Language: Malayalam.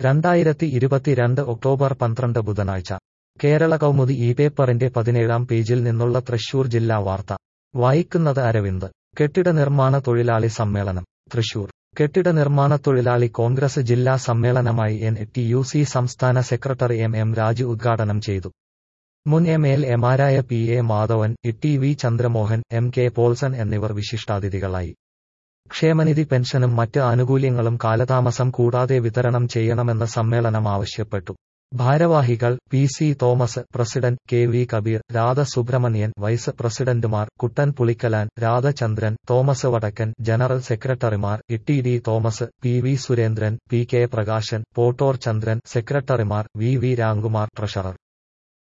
രണ്ടായിരത്തി ഇരുപത്തിരണ്ട് ഒക്ടോബർ പന്ത്രണ്ട് ബുധനാഴ്ച കേരള കൗമുദി ഈ പേപ്പറിന്റെ പതിനേഴാം പേജിൽ നിന്നുള്ള തൃശൂർ ജില്ലാ വാർത്ത വായിക്കുന്നത് അരവിന്ദ് കെട്ടിട നിർമ്മാണ തൊഴിലാളി സമ്മേളനം തൃശൂർ കെട്ടിട നിർമ്മാണ തൊഴിലാളി കോൺഗ്രസ് ജില്ലാ സമ്മേളനമായി എൻ ടി യു സി സംസ്ഥാന സെക്രട്ടറി എം എം രാജു ഉദ്ഘാടനം ചെയ്തു മുൻ എം എൽ എമാരായ P A Madhavan T V Chandramohan M K Polson എന്നിവർ വിശിഷ്ടാതിഥികളായി ക്ഷേമനിധി പെൻഷനും മറ്റ് ആനുകൂല്യങ്ങളും കാലതാമസം കൂടാതെ വിതരണം ചെയ്യണമെന്ന് സമ്മേളനം ആവശ്യപ്പെട്ടു ഭാരവാഹികൾ P C Thomas president K V Kabeer Radha Subramanian vice പ്രസിഡന്റുമാർ കുട്ടൻ പുളിക്കലാൻ രാധചന്ദ്രൻ തോമസ് വടക്കൻ ജനറൽ സെക്രട്ടറിമാർ E D Thomas P V Surendran P K Prakashan Pottore Chandran സെക്രട്ടറിമാർ വി വി രാംകുമാർ ട്രഷറർ